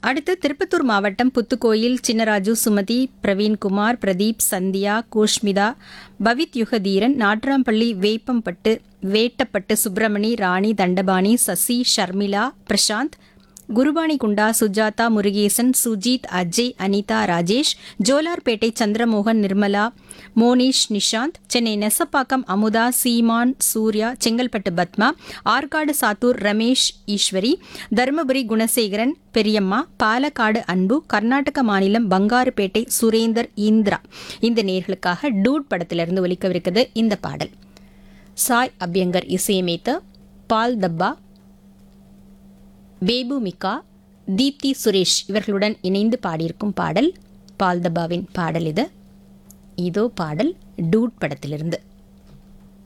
அடுத்து திருப்பத்தூர் மாவட்டம் புத்துக்கோயில் சின்னராஜு சுமதி பிரவீன்குமார் பிரதீப் சந்தியா கூஷ்மிதா பவித் யுகதீரன் நாட்ராம்பள்ளி வேப்பம்பட்டு வேட்டப்பட்டு சுப்பிரமணி ராணி தண்டபாணி சசி ஷர்மிளா பிரசாந்த் குருபானி குண்டா சுஜாதா முருகேசன் சுஜித் அஜய் அனிதா ராஜேஷ் ஜோலார்பேட்டை சந்திரமோகன் நிர்மலா மோனிஷ் நிஷாந்த் சென்னை நெசப்பாக்கம் அமுதா சீமான் சூர்யா செங்கல்பட்டு பத்மா ஆற்காடு சாத்தூர் ரமேஷ் ஈஸ்வரி தருமபுரி குணசேகரன் பெரியம்மா பாலக்காடு அன்பு கர்நாடக மாநிலம் பங்காருப்பேட்டை சுரேந்தர் இந்திரா இந்த நேர்களுக்காக டூட் படத்திலிருந்து ஒலிக்கவிருக்கிறது இந்த பாடல் சாய் அபியங்கர் இசையமைத்த பால் தப்பா பேபு மிகா தீப்தி சுரேஷ் இவர்களுடன் இணைந்து பாடியிருக்கும் பாடல் பால்தபாவின் பாடல் இது இதோ பாடல் டூட் படத்திலிருந்து